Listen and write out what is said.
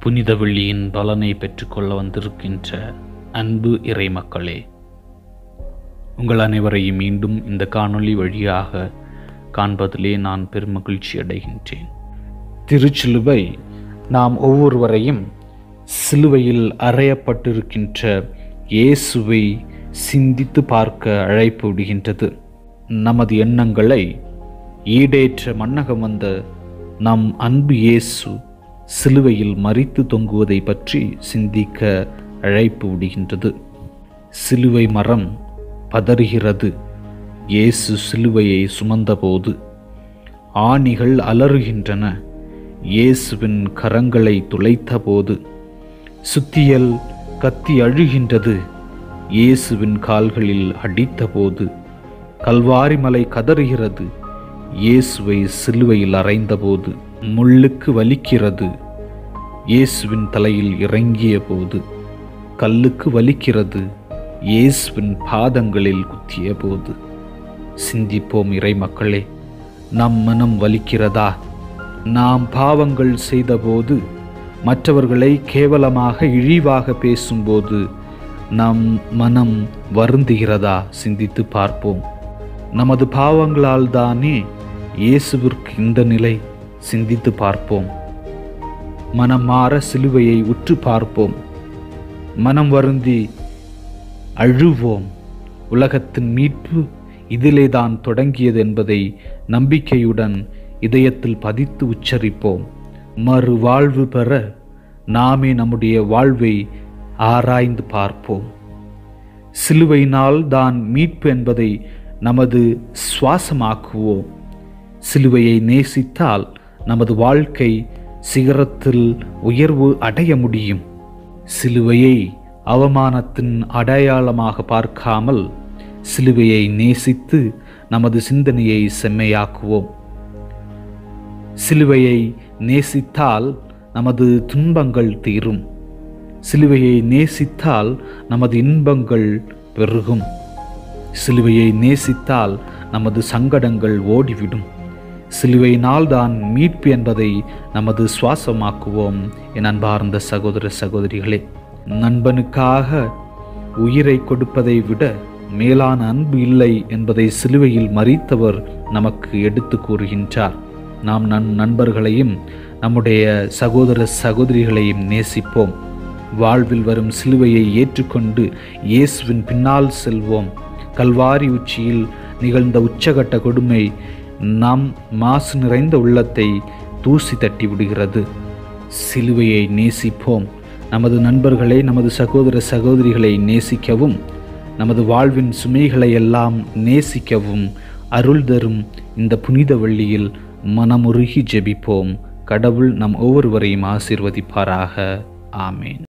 புனித வெள்ளியின் பலனை பெற்றுக்கொள்ள வந்திருக்கின்ற அன்பு இறை மக்களே உங்கள் அனைவரையும் மீண்டும் இந்த காணொளி வழியாக காண்பதிலே நான் பெருமகிழ்ச்சி அடைகின்றேன் திருச்சிலுவை நாம் ஒவ்வொருவரையும் சிலுவையில் அறையப்பட்டிருக்கின்ற இயேசுவை சிந்தித்து பார்க்க அழைப்பு விடுகின்றது நமது எண்ணங்களை ஈடேற்ற மன்னகம் வந்த நம் அன்பு இயேசு சிலுவையில் மறித்து தொங்குவதை பற்றி சிந்திக்க அழைப்பு விடுகின்றது சிலுவை மரம் பதறுகிறது இயேசு சிலுவையை சுமந்தபோது ஆணிகள் அலறுகின்றன இயேசுவின் கரங்களை துளைத்தபோது சுத்தியல் கத்தி அழுகின்றது இயேசுவின் கால்களில் அடித்தபோது கல்வாரி மலை கதறுகிறது இயேசுவை சிலுவையில் அறைந்தபோது முள்ளுக்கு வலிக்கிறது இயேசுவின் தலையில் இறங்கிய போது கல்லுக்கு வலிக்கிறது இயேசுவின் பாதங்களில் குத்திய போது சிந்திப்போம் இறை மக்களே நம் மனம் வலிக்கிறதா நாம் பாவங்கள் செய்தபோது மற்றவர்களை கேவலமாக இழிவாக பேசும்போது நம் மனம் வருந்துகிறதா சிந்தித்து பார்ப்போம் நமது பாவங்களால் தானே இயேசுவிற்கு இந்த நிலை சிந்தித்து பார்ப்போம் மனம் மாற சிலுவையை உற்று பார்ப்போம் மனம் வருந்தி அழுவோம் உலகத்தின் மீட்பு இதிலே தான் தொடங்கியது என்பதை நம்பிக்கையுடன் இதயத்தில் பதித்து உச்சரிப்போம் மறு வாழ்வு பெற நாமே நம்முடைய வாழ்வை ஆராய்ந்து பார்ப்போம் சிலுவையினால் தான் மீட்பு என்பதை நமது சுவாசமாக்குவோம் சிலுவையை நேசித்தால் நமது வாழ்க்கை சிகரத்தில் உயர்வு அடைய முடியும் சிலுவையை அவமானத்தின் அடையாளமாக பார்க்காமல் சிலுவையை நேசித்து நமது சிந்தனையை செம்மையாக்குவோம் சிலுவையை நேசித்தால் நமது துன்பங்கள் தீரும் சிலுவையை நேசித்தால் நமது இன்பங்கள் பெருகும் சிலுவையை நேசித்தால் நமது சங்கடங்கள் ஓடிவிடும் சிலுவையினால் தான் மீட்பு என்பதை நமது சுவாசமாக்குவோம் என் அன்பார்ந்த சகோதர சகோதரிகளே நண்பனுக்காக உயிரை கொடுப்பதை விட மேலான அன்பு இல்லை என்பதை சிலுவையில் மறித்தவர் நமக்கு எடுத்து கூறுகின்றார் நாம் நன் நண்பர்களையும் நம்முடைய சகோதர சகோதரிகளையும் நேசிப்போம் வாழ்வில் வரும் சிலுவையை ஏற்றுக்கொண்டு இயேசுவின் பின்னால் செல்வோம் கல்வாரி உச்சியில் நிகழ்ந்த உச்சகட்ட கொடுமை நம் மாசு நிறைந்த உள்ளத்தை தூசி தட்டி விடுகிறது சிலுவையை நேசிப்போம் நமது நண்பர்களை நமது சகோதர சகோதரிகளை நேசிக்கவும் நமது வாழ்வின் சுமைகளை எல்லாம் நேசிக்கவும் அருள் தரும் இந்த புனித வெள்ளியில் மனமுருகி ஜெபிப்போம் கடவுள் நம் ஒவ்வொருவரையும் ஆசிர்வதிப்பாராக ஆமேன்